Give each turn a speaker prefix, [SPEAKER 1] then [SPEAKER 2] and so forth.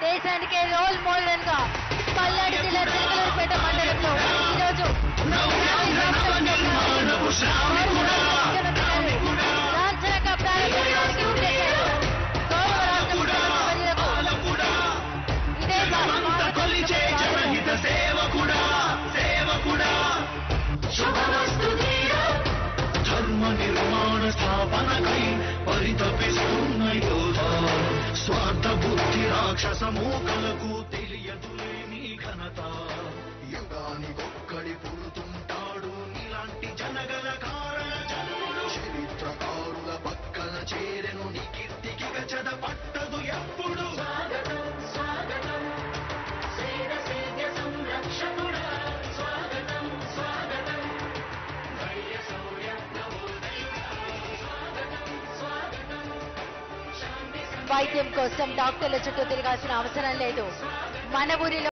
[SPEAKER 1] దేశానికే role model గా పల్నాడు జిల్లా చిలకలూరుపేట మండలంలో ఈరోజు లాంఛనంగా ప్రారంభించడానికి ఉద్దేశారు. గౌరవ రాష్ట్ర ముఖ్యమంత్రి వర్యులకు ఇదే మా
[SPEAKER 2] కొలిచే జనహిత సేవకుడా సేవకుడా శుభమస్తు ధీరా ధర్మ నిర్మాణ స్థాపనకై పరితపిస్తున్న యోధ స్వార్థ బుద్ధి రాక్షస మూకలకు తెలియదులే నీ ఘనత యుగానికొక్కడి పుడుతుంటాడు నీలాంటి జనగల కారణ జన్ముడు చరిత్రకారుల పక్కన చేరెను నీ కీర్తికి గచద పట్టదు ఎప్పుడు స్వాగతం స్వాగతం
[SPEAKER 1] వైద్యం కోసం డాక్టర్ల చుట్టూ తిరగాల్సిన అవసరం లేదు మన ఊరిలో